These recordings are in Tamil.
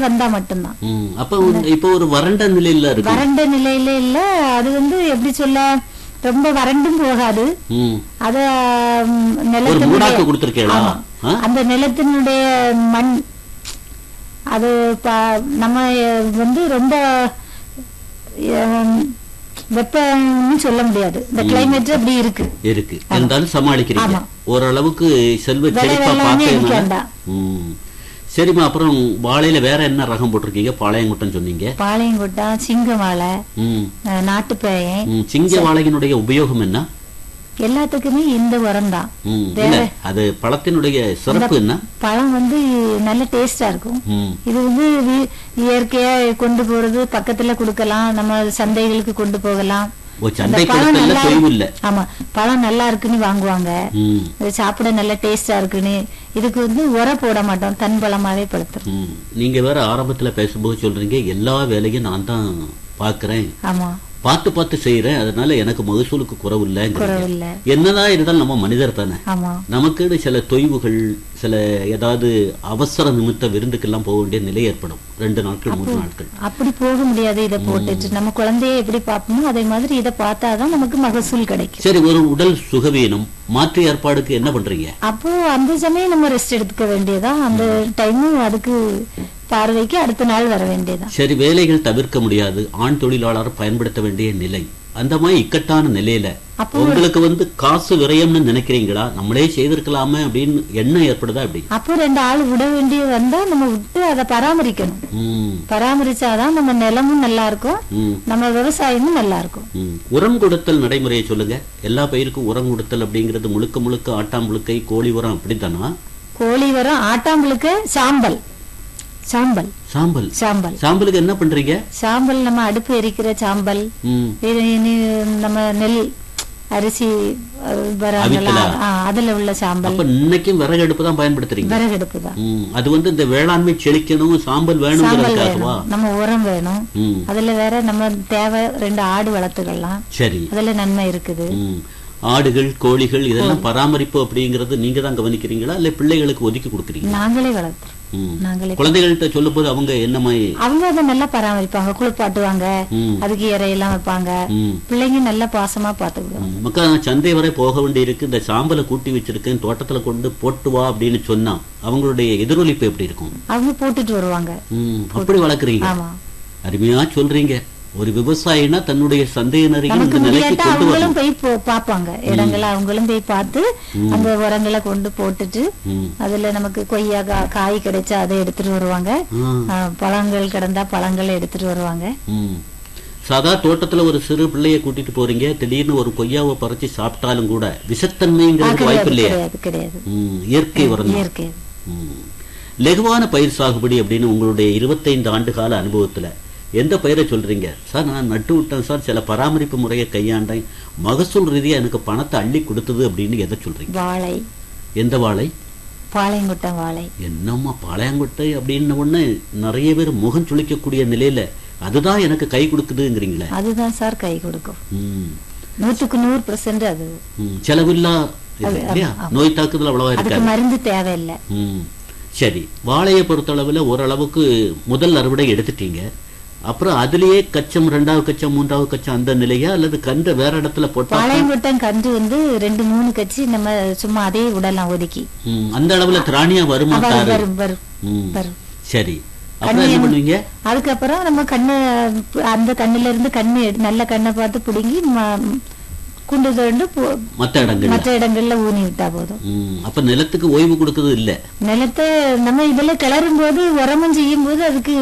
வந்தா மட்டும்தான் ம். அப்ப ஒரு- இப்ப ஒரு வறண்ட நிலையில இருக்கு வறண்ட நிலையில இல்ல அது வந்து எப்படி சொல்ல ரொம்ப வறண்டும் போகாது ம். அத ம், ஒரு நிலத்தினுடைய மூடாக்கு கொடுத்திருக்கீங்களா ஆமா. ஆ? அந்த நிலத்தினுடைய மண் அது ப- நம்ம அஹ், வந்து ரொம்ப அஹ், வெப்பம்னு சொல்ல முடியாது இந்த கிளைமேட் அப்படி இருக்கு இருக்கு இருந்தாலும் சமாளிக்கிறீங்க ஆமா. ஓரளவுக்கு செல்வ விலை செழிப்பா வெள்ளாமே எனக்கு பார்த்ததுனால வேண்டாம். ம். சரிம்மா அப்புறம் வாழையில வேற என்ன ரகம் போட்டிருக்கீங்க பாளையங்குட்டம் சொன்னீங்க பாளையங்கொட்டா சிங்க வாழை ம். அஹ், நாட்டுப்பேயன் ம். சிங்க வாழையினுடைய உபயோகம் என்ன எல்லாத்துக்குமே இந்த உரம் தான் ம். இல்ல அது பழத்தினுடைய சிறப்பு என்ன பழம் வந்து நல்ல டேஸ்டா இருக்கும் ம். இது வந்து வீ- இயற்கையா கொண்டு போறது பக்கத்துல கொடுக்கலாம் நம்ம சந்தைகளுக்கு கொண்டு போகலாம் ஓ அந்த சந்தை பழம் கொடுத்தல நல்லா தொய்வு இல்ல ஆமா பழம் நல்லா இருக்குன்னு வாங்குவாங்க ம். இது சாப்பிட நல்ல டேஸ்டா இருக்குன்னு இதுக்கு வந்து உரம் போட மாட்டோம் தன் பழமாவே பழுத்துரும் ம். நீங்க வேற ஆரம்பத்துல பேசும்போது சொல்றீங்க எல்லா வேலையும் நான் தான் பாக்குறேன் ஆமா பார்த்து பார்த்து செய்யறேன் அதனால எனக்கு மகசூலுக்கு குறவு இல்லைங்கிறீங்க குறவில்லை என்னதான் இருந்தாலும் நம்ம மனிதர் தானே ஆமா நமக்கு சில தொய்வுகள் சில ஏதாவது அவசர நிமித்த விருந்துக்கெல்லாம் போக வேண்டிய நிலை ஏற்படும் ரெண்டு நாட்கள் மூன்று நாட்கள் அப்படி போக முடியாது இதை போட்டுட்டு நம்ம குழந்தைய எப்படி பார்ப்போமோ அதே மாதிரி இதை பார்த்தாதான் நமக்கு மகசூல் கிடைக்கும் சரி ஒரு உடல் சுகவீனம் மாற்று ஏற்பாடுக்கு என்ன பண்றீங்க அப்போ அந்த சமயம் நம்ம ரெஸ்ட் எடுத்துக்க வேண்டியதா அந்த டைம் அதுக்கு பார்வைக்கு அடுத்த நாள் வர வேண்டியதா சரி வேலைகள் தவிர்க்க முடியாது ஆண் தொழிலாளர் பயன்படுத்த வேண்டிய நிலை அந்த மாதிரி இக்கட்டான நிலையில அப்போ உங்களுக்கு வந்து காசு விரயம்னு நினைக்கிறீங்களா நம்மளே செய்திருக்கலாமே அப்படின்னு எண்ணம் ஏற்படுதா அப்படி அப்போ ரெண்டு ஆள் விட வேண்டிய வந்தா நம்ம விட்டு அதை பராமரிக்கணும் ம், பராமரிச்சாதான் நம்ம நிலமும் நல்லா இருக்கும் ம், நம்ம விவசாயமும் நல்லா இருக்கும் ம். உரம் கொடுத்தல் நடைமுறையை சொல்லுங்க எல்லா பயிருக்கும் உரம் கொடுத்தல் அப்படிங்கிறது முழுக்க முழுக்க ஆட்டாம்புழுக்கை கோழி உரம் அப்படித்தானா கோழி வரும் ஆட்டாம்புழுக்கு சாம்பல் சாம்பல் சாம்பல் சாம்பல் சாம்பலுக்கு என்ன பண்றீங்க சாம்பல் நம்ம அடுப்பு எரிக்கிற சாம்பல் ம், இது இனி நம்ம நெல் அரிசி அஹ், வராங்களா அவித்தலா? ஆ, அதுல உள்ள சாம்பல் அப்ப இன்னைக்கும் விறகு அடுப்பு தான் பயன்படுத்துறீங்க விறகடுப்பு தான் ம், அது வந்து இந்த வேளாண்மை செழிக்கணும் சாம்பல் சாம்பல் வேணுங்கிறதுக்காகவா வேணும் நம்ம உரம் வேணும் ம், அதுல வேற நம்ம தேவை ரெண்டு ஆடு வளர்த்துக்கலாம் சரி அதுல நன்மை இருக்குது ம். ஆடுகள் கோழிகள் இதெல்லாம் பராமரிப்பு அப்படிங்கறது நீங்க தான் கவனிக்கிறீங்களா இல்ல பிள்ளைகளுக்கு ஒதுக்கி கொடுக்குறீங்க நாங்களே வளர்த்துறோம் ம். நாங்களே குழந்தைகள்கிட்ட சொல்லும் போது அவங்க என்ன மாதிரி அவங்க அதை நல்லா பராமரிப்பாங்க குளிப்பாட்டுவாங்க ம், அதுக்கு இறையெல்லாம் வைப்பாங்க ம், பிள்ளைங்க நல்லா பாசமா பாத்துக்குவாங்க ம். மக்கா நான் சந்தை வரை போக வேண்டி இருக்கு இந்த சாம்பலை கூட்டி வச்சிருக்கேன் தோட்டத்துல கொண்டு போட்டு வா அப்படின்னு சொன்னா அவங்களுடைய எதிரொலிப்பு எப்படி இருக்கும் அவங்க போட்டுட்டு வருவாங்க ம், அப்படி வளர்க்குறீங்க ஆமா அருமையா சொல்றீங்க ஒரு விவசாயினா தன்னுடைய சந்தையினரையும் நமக்கு இந்த நிலைக்கு முடியாட்டா கொண்டு வரணும் அவங்களும் போய் போ- பாப்பாங்க இடங்களை அவங்களும் போய் பார்த்து அந்த உரங்களை கொண்டு போட்டுட்டு ம். அதுல நமக்கு கொய்யா கா- காய் கிடைச்சா அதை எடுத்துட்டு வருவாங்க ஆ, ஆ, பழங்கள் கிடந்தா பழங்களை எடுத்துட்டு வருவாங்க ம். சாதா தோட்டத்துல ஒரு சிறு பிள்ளைய கூட்டிட்டு போறீங்க திடீர்னு ஒரு கொய்யாவை பறிச்சு சாப்பிட்டாலும் கூட விஷத்தன்மைங்கிறது வாய்ப்பு இல்லையா கிடையாது கிடையாது ம், இயற்கை உரம் தான். இயற்கை ம். லெகுவான பயிர் சாகுபடி அப்படின்னு உங்களுடைய இருபத்தைந்து ஆண்டு கால அனுபவத்துல எந்த பயிரை சொல்றீங்க சார் நான் நட்டு விட்டேன் சார் சில பராமரிப்பு முறையை கையாண்டேன் மகசூல் ரீதியா எனக்கு பணத்தை அள்ளி கொடுத்தது அப்படின்னு எதை சொல்றீங்க வாழை எந்த வாழை பாளையங்குட்டம் வாழை என்னம்மா பாளையங்கொட்டை அப்படின்ன உடனே நிறைய பேர் முகம் சுளிக்கக்கூடிய நிலையில அதுதான் எனக்கு கை கொடுக்குதுங்கிறீங்களே அதுதான் சார் கை கொடுக்கும் ம். நூத்துக்கு நூறு பெர்சென்ட் அது ம். செலவில்லா இது இல்லையா நோய் தாக்குதல் அவ்வளவா அதுக்கு இருக்காது மருந்து தேவையில்லை ம். சரி வாழையை பொறுத்தளவுல ஓரளவுக்கு முதல் அறுவடை எடுத்துட்டீங்க அப்புறம் அதுலயே கச்சம் ரெண்டாவது கச்சம் மூன்றாவது கச்சம் அந்த நிலையா அல்லது கன்று வேற இடத்துல போட்டா பாளையங்குட்டம் கன்று வந்து ரெண்டு மூணு கட்சி நம்ம சும்மா அதே விடலாம் ஒதுக்கி ம், அந்த அளவுல திராணியா வருமா வரும் தாரு வரும் வரும் ம். வரும் சரி அப்புறம் என்ன பண்ணுவீங்க அதுக்கப்புறம் நம்ம கண்ணு அந்த கண்ணுல இருந்து கண்ணு எடு- நல்ல கண்ணை பார்த்து பிடுங்கி ம- குண்டு தோண்டு போ- மத்த இடங்கள்ல மற்ற இடங்கள்ல ஊனி விட்டா போதும் ம், அப்ப நிலத்துக்கு ஓய்வு கொடுக்கறது இல்ல நிலத்தை நம்ம இதுல கிளறும் போது உரமும் செய்யும் போது அதுக்கு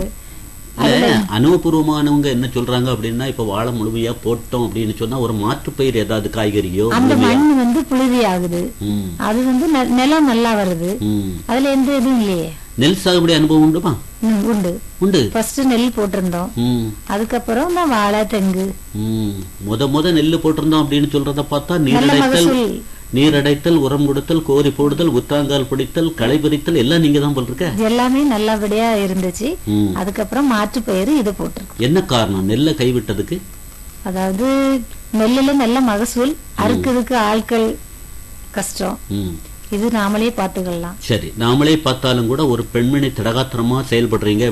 இல்ல அனுபவபூர்வமானவங்க என்ன சொல்றாங்க அப்படின்னா இப்ப வாழை முழுமையா போட்டோம் அப்படின்னு சொன்னா ஒரு மாற்று பயிர் ஏதாவது காய்கறியோ அந்த முழுமையா மண் வந்து புழுதி ஆகுது ம், அது வந்து ந- நிலம் நல்லா வருது ம். அதுல எந்த இதுவும் இல்லையே நெல் சாகுபடி அனுபவம் உண்டுமா ம், உண்டு உண்டு ஃபர்ஸ்ட் நெல் போட்டிருந்தோம் ம் அதுக்கப்புறம் தான் வாழை தெங்கு ம். முத முத நெல்லு போட்டிருந்தோம் அப்படின்னு சொல்றத பார்த்தா நல்ல நீரடைத்தல் மகசூல் நீரடைத்தல் உரம் கொடுத்தல் கோரி போடுதல் உத்தாங்கால் பிடித்தல் களை பறித்தல் எல்லாம் நீங்க தான் போட்டிருக்க இது எல்லாமே நல்லபடியா இருந்துச்சு ம். அதுக்கப்புறம் மாற்று பயிர் இது போட்டிருக்கோம் என்ன காரணம் நெல்லை கைவிட்டதுக்கு அதாவது நெல்லுல நல்ல மகசூல் அறுக்கிறதுக்கு ஆட்கள் கஷ்டம் ம். இது நாமளே பார்த்துக்கலாம் சரி நாமளே பார்த்தாலும் கூட ஒரு பெண்மணி திடகாத்திரமா செயல்படுறீங்க